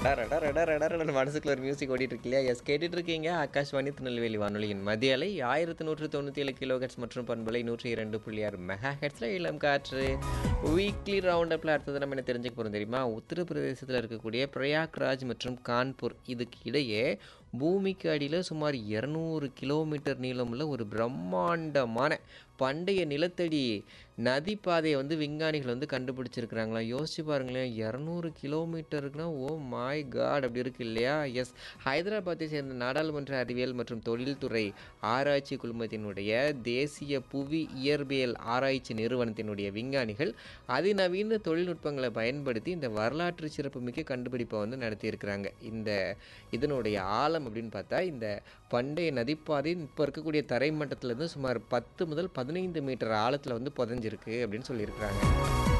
டடடடடடடடன்னு மனசுக்குள்ள ஒரு மியூசிக் ஓடிட்டு இருக்கு இல்லையா எஸ் கேட்டுட்டு இருக்கீங்க ஆகாஷ்வாணி திருநெல்வேலி வானொலியின் மதிய அலை ஆயிரத்தி நூற்று தொண்ணூற்றி ஏழு கிலோ ஹெட்ஸ் மற்றும் பண்பலை நூற்றி இரண்டு புள்ளி ஆறு மெகா ஹெட்ஸில் இளம் காற்று வீக்லி ரவுண்ட் அப்பில் அடுத்தது நம்ம என்ன தெரிஞ்சுக்க போகிறோம் தெரியுமா உத்தரப்பிரதேசத்தில் இருக்கக்கூடிய பிரயாக்ராஜ் மற்றும் கான்பூர் இதுக்கு இடையே பூமிக்கு அடியில் சுமார் இரநூறு கிலோமீட்டர் நீளமுள்ள ஒரு பிரம்மாண்டமான பண்டைய நிலத்தடி நதி பாதையை வந்து விஞ்ஞானிகள் வந்து கண்டுபிடிச்சிருக்கிறாங்களா யோசிச்சு பாருங்களேன் இரநூறு கிலோமீட்டருக்குனா ஓ மாய் காட் அப்படி இருக்கு இல்லையா எஸ் ஹைதராபாத்தை சேர்ந்த நாடாளுமன்ற அறிவியல் மற்றும் தொழில்துறை ஆராய்ச்சி குழுமத்தினுடைய தேசிய புவி இயற்பியல் ஆராய்ச்சி நிறுவனத்தினுடைய விஞ்ஞானிகள் அதிநவீன தொழில்நுட்பங்களை பயன்படுத்தி இந்த வரலாற்று சிறப்புமிக்க கண்டுபிடிப்பை வந்து நடத்தியிருக்கிறாங்க இந்த இதனுடைய ஆழம் அப்படின்னு பார்த்தா இந்த பண்டைய நதிப்பாதை இப்போ இருக்கக்கூடிய தரைமட்டத்திலேருந்து சுமார் பத்து முதல் பதினைந்து மீட்டர் ஆழத்தில் வந்து புதஞ்சிருக்கு அப்படின்னு சொல்லியிருக்கிறாங்க